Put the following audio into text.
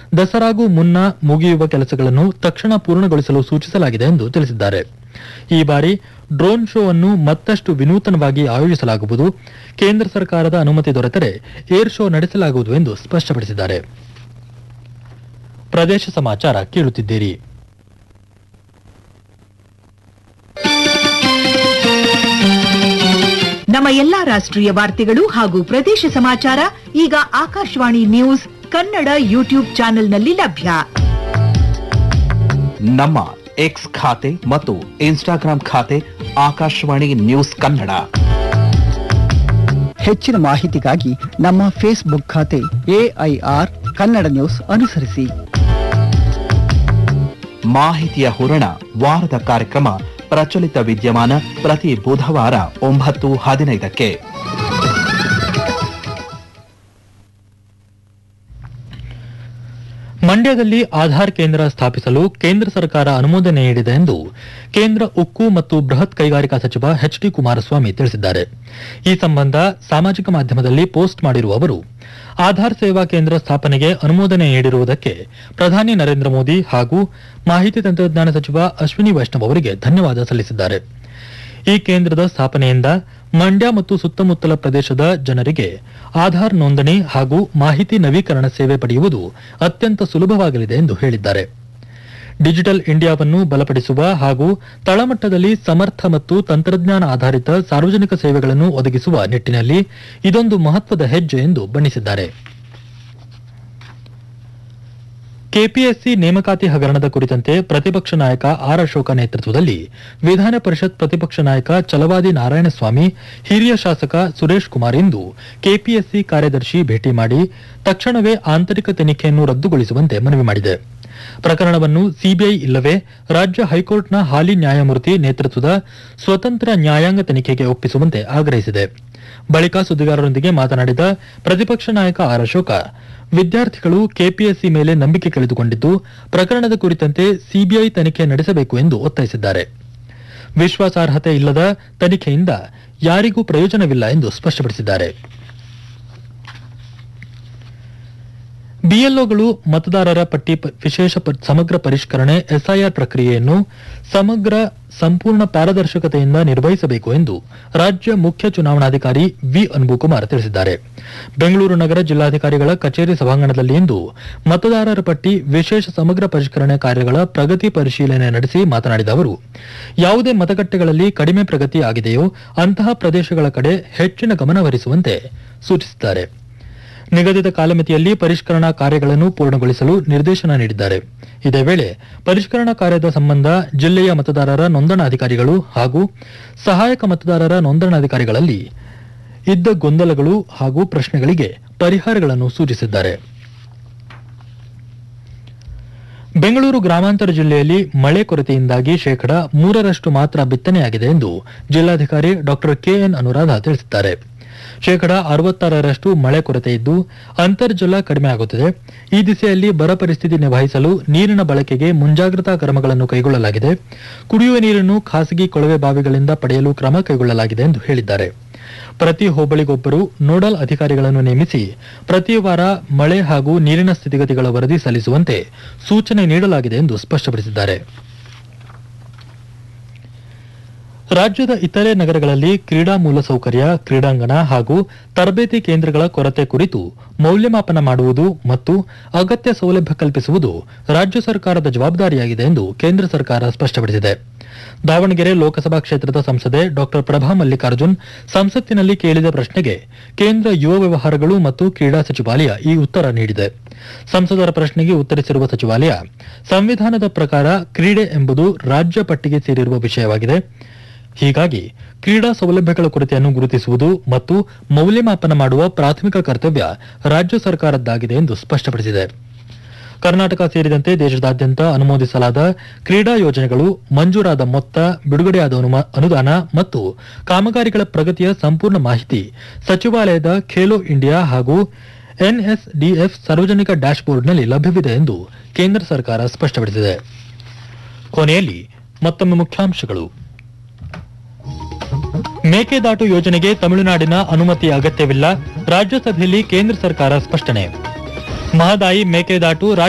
ದಸರಾಗೂ ಮುನ್ನ ಮುಗಿಯುವ ಕೆಲಸಗಳನ್ನು ತಕ್ಷಣ ಪೂರ್ಣಗೊಳಿಸಲು ಸೂಚಿಸಲಾಗಿದೆ ಎಂದು ತಿಳಿಸಿದ್ದಾರೆ ಈ ಬಾರಿ ಡ್ರೋನ್ ಶೋ ಅನ್ನು ಮತ್ತಷ್ಟು ವಿನೂತನವಾಗಿ ಆಯೋಜಿಸಲಾಗುವುದು ಕೇಂದ್ರ ಸರ್ಕಾರದ ಅನುಮತಿ ದೊರೆತರೆ ಏರ್ ಶೋ ನಡೆಸಲಾಗುವುದು ಎಂದು ಸ್ಪಷ್ಟಪಡಿಸಿದ್ದಾರೆ ಪ್ರದೇಶ ಸಮಾಚಾರ ಕೇಳುತ್ತಿದ್ದೀರಿ ನಮ್ಮ ಎಲ್ಲಾ ರಾಷ್ಟ್ರೀಯ ವಾರ್ತೆಗಳು ಹಾಗೂ ಪ್ರದೇಶ ಸಮಾಚಾರ ಈಗ ಆಕಾಶವಾಣಿ ನ್ಯೂಸ್ ಕನ್ನಡ ಯೂಟ್ಯೂಬ್ ಚಾನೆಲ್ನಲ್ಲಿ ಲಭ್ಯ ನಮ್ಮ ಎಕ್ಸ್ ಖಾತೆ ಮತ್ತು ಇನ್ಸ್ಟಾಗ್ರಾಂ ಖಾತೆ ಆಕಾಶವಾಣಿ ನ್ಯೂಸ್ ಕನ್ನಡ ಹೆಚ್ಚಿನ ಮಾಹಿತಿಗಾಗಿ ನಮ್ಮ ಫೇಸ್ಬುಕ್ ಖಾತೆ ಎಐಆರ್ ಕನ್ನಡ ನ್ಯೂಸ್ ಅನುಸರಿಸಿ ಮಾಹಿತಿಯ ಹೂರಣ ವಾರದ ಕಾರ್ಯಕ್ರಮ ಪ್ರಚಲಿತ ವಿದ್ಯಮಾನ ಪ್ರತಿ ಬುಧವಾರ ಒಂಬತ್ತು ಹದಿನೈದಕ್ಕೆ ಮಂಡ್ಯದಲ್ಲಿ ಆಧಾರ್ ಕೇಂದ್ರ ಸ್ಥಾಪಿಸಲು ಕೇಂದ್ರ ಸರ್ಕಾರ ಅನುಮೋದನೆ ನೀಡಿದೆ ಎಂದು ಕೇಂದ್ರ ಉಕ್ಕು ಮತ್ತು ಬೃಹತ್ ಕೈಗಾರಿಕಾ ಸಚಿವ ಎಚ್ ಡಿ ಕುಮಾರಸ್ವಾಮಿ ತಿಳಿಸಿದ್ದಾರೆ ಈ ಸಂಬಂಧ ಸಾಮಾಜಿಕ ಮಾಧ್ಯಮದಲ್ಲಿ ಪೋಸ್ಟ್ ಮಾಡಿರುವ ಅವರು ಆಧಾರ್ ಸೇವಾ ಕೇಂದ್ರ ಸ್ಥಾಪನೆಗೆ ಅನುಮೋದನೆ ನೀಡಿರುವುದಕ್ಕೆ ಪ್ರಧಾನಿ ನರೇಂದ್ರ ಮೋದಿ ಹಾಗೂ ಮಾಹಿತಿ ತಂತ್ರಜ್ಞಾನ ಸಚಿವ ಅಶ್ವಿನಿ ವೈಷ್ಣವ್ ಅವರಿಗೆ ಧನ್ಯವಾದ ಸಲ್ಲಿಸಿದ್ದಾರೆ ಈ ಕೇಂದ್ರದ ಸ್ಥಾಪನೆಯಿಂದ ಮಂಡ್ಯ ಮತ್ತು ಸುತ್ತಮುತ್ತಲ ಪ್ರದೇಶದ ಜನರಿಗೆ ಆಧಾರ್ ನೋಂದಣಿ ಹಾಗೂ ಮಾಹಿತಿ ನವೀಕರಣ ಸೇವೆ ಪಡೆಯುವುದು ಅತ್ಯಂತ ಸುಲಭವಾಗಲಿದೆ ಎಂದು ಹೇಳಿದ್ದಾರೆ ಡಿಜಿಟಲ್ ಇಂಡಿಯಾವನ್ನು ಬಲಪಡಿಸುವ ಹಾಗೂ ತಳಮಟ್ಟದಲ್ಲಿ ಸಮರ್ಥ ಮತ್ತು ತಂತ್ರಜ್ಞಾನ ಆಧಾರಿತ ಸಾರ್ವಜನಿಕ ಸೇವೆಗಳನ್ನು ಒದಗಿಸುವ ನಿಟ್ಟಿನಲ್ಲಿ ಇದೊಂದು ಮಹತ್ವದ ಹೆಜ್ಜೆ ಎಂದು ಬಣ್ಣಿಸಿದ್ದಾರೆ ಕೆಪಿಎಸ್ಸಿ ನೇಮಕಾತಿ ಹಗರಣದ ಕುರಿತಂತೆ ಪ್ರತಿಪಕ್ಷ ನಾಯಕ ಆರ್ ಅಶೋಕ ನೇತೃತ್ವದಲ್ಲಿ ವಿಧಾನ ಪರಿಷತ್ ಪ್ರತಿಪಕ್ಷ ನಾಯಕ ಚಲವಾದಿ ನಾರಾಯಣಸ್ವಾಮಿ ಹಿರಿಯ ಶಾಸಕ ಸುರೇಶ್ ಕುಮಾರ್ ಇಂದು ಕೆಪಿಎಸ್ಸಿ ಕಾರ್ಯದರ್ಶಿ ಭೇಟಿ ಮಾಡಿ ತಕ್ಷಣವೇ ಆಂತರಿಕ ತನಿಖೆಯನ್ನು ರದ್ದುಗೊಳಿಸುವಂತೆ ಮನವಿ ಮಾಡಿದೆ ಪ್ರಕರಣವನ್ನು ಸಿಬಿಐ ಇಲ್ಲವೇ ರಾಜ್ಯ ಹೈಕೋರ್ಟ್ನ ಹಾಲಿ ನ್ಯಾಯಮೂರ್ತಿ ನೇತೃತ್ವದ ಸ್ವತಂತ್ರ ನ್ಯಾಯಾಂಗ ತನಿಖೆಗೆ ಒಪ್ಪಿಸುವಂತೆ ಆಗ್ರಹಿಸಿದೆ ಬಳಿಕ ಸುದ್ದಿಗಾರರೊಂದಿಗೆ ಮಾತನಾಡಿದ ಪ್ರತಿಪಕ್ಷ ನಾಯಕ ಆರ್ ಅಶೋಕ ವಿದ್ಯಾರ್ಥಿಗಳು ಕೆಪಿಎಸ್ಸಿ ಮೇಲೆ ನಂಬಿಕೆ ಕಳೆದುಕೊಂಡಿದ್ದು ಪ್ರಕರಣದ ಕುರಿತಂತೆ ಸಿಬಿಐ ತನಿಖೆ ನಡೆಸಬೇಕು ಎಂದು ಒತ್ತಾಯಿಸಿದ್ದಾರೆ ವಿಶ್ವಾಸಾರ್ಹತೆ ಇಲ್ಲದ ತನಿಖೆಯಿಂದ ಯಾರಿಗೂ ಪ್ರಯೋಜನವಿಲ್ಲ ಎಂದು ಸ್ಪಷ್ಟಪಡಿಸಿದ್ದಾರೆ ಬಿಎಲ್ಒಗಳು ಮತದಾರರ ಪಟ್ಟಿ ಪ- ವಿಶೇಷ ಪ- ಸಮಗ್ರ ಪರಿಷ್ಕರಣೆ ಎಸ್ಐಆರ್ ಪ್ರಕ್ರಿಯೆಯನ್ನು ಸಮಗ್ರ ಸಂಪೂರ್ಣ ಪಾರದರ್ಶಕತೆಯಿಂದ ನಿರ್ವಹಿಸಬೇಕು ಎಂದು ರಾಜ್ಯ ಮುಖ್ಯ ಚುನಾವಣಾಧಿಕಾರಿ ವಿ ಅನ್ಬುಕುಮಾರ್ ತಿಳಿಸಿದ್ದಾರೆ ಬೆಂಗಳೂರು ನಗರ ಜಿಲ್ಲಾಧಿಕಾರಿಗಳ ಕಚೇರಿ ಸಭಾಂಗಣದಲ್ಲಿ ಇಂದು ಮತದಾರರ ಪಟ್ಟಿ ವಿಶೇಷ ಸಮಗ್ರ ಪರಿಷ್ಕರಣೆ ಕಾರ್ಯಗಳ ಪ್ರಗತಿ ಪರಿಶೀಲನೆ ನಡೆಸಿ ಮಾತನಾಡಿದ ಅವರು ಯಾವುದೇ ಮತಗಟ್ಟೆಗಳಲ್ಲಿ ಕಡಿಮೆ ಪ್ರಗತಿ ಆಗಿದೆಯೋ ಅಂತಹ ಪ್ರದೇಶಗಳ ಕಡೆ ಹೆಚ್ಚಿನ ಗಮನಹರಿಸುವಂತೆ ಸೂಚಿಸಿದ್ದಾರೆ ನಿಗದಿತ ಕಾಲಮಿತಿಯಲ್ಲಿ ಪರಿಷ್ಕರಣಾ ಕಾರ್ಯಗಳನ್ನು ಪೂರ್ಣಗೊಳಿಸಲು ನಿರ್ದೇಶನ ನೀಡಿದ್ದಾರೆ ಇದೇ ವೇಳೆ ಪರಿಷ್ಕರಣಾ ಕಾರ್ಯದ ಸಂಬಂಧ ಜಿಲ್ಲೆಯ ಮತದಾರರ ನೋಂದಣಾಧಿಕಾರಿಗಳು ಹಾಗೂ ಸಹಾಯಕ ಮತದಾರರ ನೋಂದಣಾಧಿಕಾರಿಗಳಲ್ಲಿ ಇದ್ದ ಗೊಂದಲಗಳು ಹಾಗೂ ಪ್ರಶ್ನೆಗಳಿಗೆ ಪರಿಹಾರಗಳನ್ನು ಸೂಚಿಸಿದ್ದಾರೆ ಬೆಂಗಳೂರು ಗ್ರಾಮಾಂತರ ಜಿಲ್ಲೆಯಲ್ಲಿ ಮಳೆ ಕೊರತೆಯಿಂದಾಗಿ ಶೇಕಡ ಮೂರರಷ್ಟು ಮಾತ್ರ ಬಿತ್ತನೆಯಾಗಿದೆ ಎಂದು ಜಿಲ್ಲಾಧಿಕಾರಿ ಡಾ ಕೆಎನ್ ಅನುರಾಧ ತಿಳಿಸಿದ್ದಾರೆ ಶೇಕಡ ಅರವತ್ತಾರರಷ್ಟು ಮಳೆ ಕೊರತೆ ಇದ್ದು ಅಂತರ್ಜಲ ಕಡಿಮೆ ಆಗುತ್ತಿದೆ ಈ ದಿಸೆಯಲ್ಲಿ ಬರ ಪರಿಸ್ಥಿತಿ ನಿಭಾಯಿಸಲು ನೀರಿನ ಬಳಕೆಗೆ ಮುಂಜಾಗ್ರತಾ ಕ್ರಮಗಳನ್ನು ಕೈಗೊಳ್ಳಲಾಗಿದೆ ಕುಡಿಯುವ ನೀರನ್ನು ಖಾಸಗಿ ಕೊಳವೆ ಬಾವಿಗಳಿಂದ ಪಡೆಯಲು ಕ್ರಮ ಕೈಗೊಳ್ಳಲಾಗಿದೆ ಎಂದು ಹೇಳಿದ್ದಾರೆ ಪ್ರತಿ ಹೋಬಳಿಗೊಬ್ಬರು ನೋಡಲ್ ಅಧಿಕಾರಿಗಳನ್ನು ನೇಮಿಸಿ ಪ್ರತಿ ವಾರ ಮಳೆ ಹಾಗೂ ನೀರಿನ ಸ್ಥಿತಿಗತಿಗಳ ವರದಿ ಸಲ್ಲಿಸುವಂತೆ ಸೂಚನೆ ನೀಡಲಾಗಿದೆ ಎಂದು ಸ್ಪಷ್ಟಪಡಿಸಿದ್ದಾರೆ ರಾಜ್ಯದ ಇತರೆ ನಗರಗಳಲ್ಲಿ ಕ್ರೀಡಾ ಮೂಲಸೌಕರ್ಯ ಕ್ರೀಡಾಂಗಣ ಹಾಗೂ ತರಬೇತಿ ಕೇಂದ್ರಗಳ ಕೊರತೆ ಕುರಿತು ಮೌಲ್ಯಮಾಪನ ಮಾಡುವುದು ಮತ್ತು ಅಗತ್ಯ ಸೌಲಭ್ಯ ಕಲ್ಪಿಸುವುದು ರಾಜ್ಯ ಸರ್ಕಾರದ ಜವಾಬ್ದಾರಿಯಾಗಿದೆ ಎಂದು ಕೇಂದ್ರ ಸರ್ಕಾರ ಸ್ಪಷ್ಟಪಡಿಸಿದೆ ದಾವಣಗೆರೆ ಲೋಕಸಭಾ ಕ್ಷೇತ್ರದ ಸಂಸದೆ ಡಾ ಪ್ರಭಾ ಮಲ್ಲಿಕಾರ್ಜುನ್ ಸಂಸತ್ತಿನಲ್ಲಿ ಕೇಳಿದ ಪ್ರಶ್ನೆಗೆ ಕೇಂದ್ರ ಯುವ ವ್ಯವಹಾರಗಳು ಮತ್ತು ಕ್ರೀಡಾ ಸಚಿವಾಲಯ ಈ ಉತ್ತರ ನೀಡಿದೆ ಸಂಸದರ ಪ್ರಶ್ನೆಗೆ ಉತ್ತರಿಸಿರುವ ಸಚಿವಾಲಯ ಸಂವಿಧಾನದ ಪ್ರಕಾರ ಕ್ರೀಡೆ ಎಂಬುದು ರಾಜ್ಯ ಪಟ್ಟಿಗೆ ಸೇರಿರುವ ವಿಷಯವಾಗಿದೆ ಹೀಗಾಗಿ ಕ್ರೀಡಾ ಸೌಲಭ್ಯಗಳ ಕೊರತೆಯನ್ನು ಗುರುತಿಸುವುದು ಮತ್ತು ಮೌಲ್ಯಮಾಪನ ಮಾಡುವ ಪ್ರಾಥಮಿಕ ಕರ್ತವ್ಯ ರಾಜ್ಯ ಸರ್ಕಾರದ್ದಾಗಿದೆ ಎಂದು ಸ್ಪಷ್ಟಪಡಿಸಿದೆ ಕರ್ನಾಟಕ ಸೇರಿದಂತೆ ದೇಶದಾದ್ಯಂತ ಅನುಮೋದಿಸಲಾದ ಕ್ರೀಡಾ ಯೋಜನೆಗಳು ಮಂಜೂರಾದ ಮೊತ್ತ ಬಿಡುಗಡೆಯಾದ ಅನುಮ- ಅನುದಾನ ಮತ್ತು ಕಾಮಗಾರಿಗಳ ಪ್ರಗತಿಯ ಸಂಪೂರ್ಣ ಮಾಹಿತಿ ಸಚಿವಾಲಯದ ಖೇಲೋ ಇಂಡಿಯಾ ಹಾಗೂ ಎನ್ಎಸ್ಡಿಎಫ್ ಸಾರ್ವಜನಿಕ ಡ್ಯಾಶ್ಬೋರ್ಡ್ನಲ್ಲಿ ಲಭ್ಯವಿದೆ ಎಂದು ಕೇಂದ್ರ ಸರ್ಕಾರ ಸ್ಪಷ್ಟಪಡಿಸಿದೆ ಕೊನೆಯಲ್ಲಿ ಮತ್ತೊಮ್ಮೆ ಮುಖ್ಯಾಂಶಗಳು ಮೇಕೆದಾಟು ಯೋಜನೆಗೆ ತಮಿಳುನಾಡಿನ ಅನುಮತಿಯ ಅಗತ್ಯವಿಲ್ಲ ರಾಜ್ಯಸಭೆಯಲ್ಲಿ ಕೇಂದ್ರ ಸರ್ಕಾರ ಸ್ಪಷ್ಟನೆ ಮಹದಾಯಿ ಮೇಕೆದಾಟು